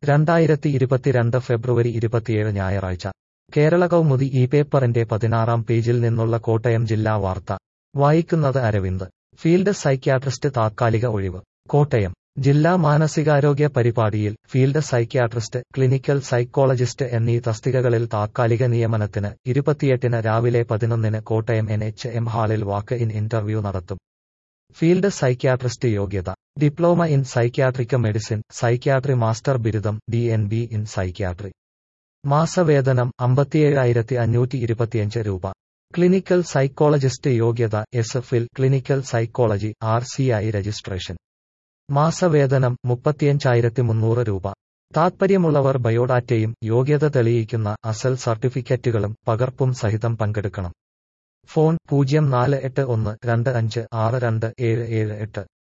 രണ്ടായിരത്തി ഇരുപത്തിരണ്ട് ഫെബ്രുവരി ഇരുപത്തിയേഴ് ഞായറാഴ്ച കേരള കൗമുദി ഈ പേപ്പറിന്റെ പതിനാറാം പേജിൽ നിന്നുള്ള കോട്ടയം ജില്ലാ വാർത്ത വായിക്കുന്നത് അരവിന്ദ് ഫീൽഡ് സൈക്യാട്രിസ്റ്റ് താത്കാലിക ഒഴിവ് കോട്ടയം ജില്ലാ മാനസികാരോഗ്യ പരിപാടിയിൽ ഫീൽഡ് സൈക്യാട്രിസ്റ്റ് ക്ലിനിക്കൽ സൈക്കോളജിസ്റ്റ് എന്നീ തസ്തികകളിൽ താത്കാലിക നിയമനത്തിന് ഇരുപത്തിയെട്ടിന് രാവിലെ പതിനൊന്നിന് കോട്ടയം എൻ എച്ച് എം ഹാളിൽ വാക്ക് ഇൻ ഇന്റർവ്യൂ നടത്തും ഫീൽഡ് സൈക്യാട്രിസ്റ്റ് യോഗ്യത diploma in psychiatric medicine psychiatry master ബിരുദം D N B in psychiatry മാസവേതനം അമ്പത്തിയേഴായിരത്തി അഞ്ഞൂറ്റി ഇരുപത്തിയഞ്ച് രൂപ ക്ലിനിക്കൽ സൈക്കോളജിസ്റ്റ് യോഗ്യത S phil clinical psychology R C I registration മാസവേതനം മുപ്പത്തിയഞ്ചായിരത്തി മുന്നൂറ് രൂപ താത്പര്യമുള്ളവർ ബയോഡാറ്റയും യോഗ്യത തെളിയിക്കുന്ന അസൽ സർട്ടിഫിക്കറ്റുകളും പകർപ്പും സഹിതം പങ്കെടുക്കണം ഫോൺ പൂജ്യം നാല് എട്ട് ഒന്ന് രണ്ട് അഞ്ച് ആറ് രണ്ട് ഏഴ് ഏഴ് എട്ട്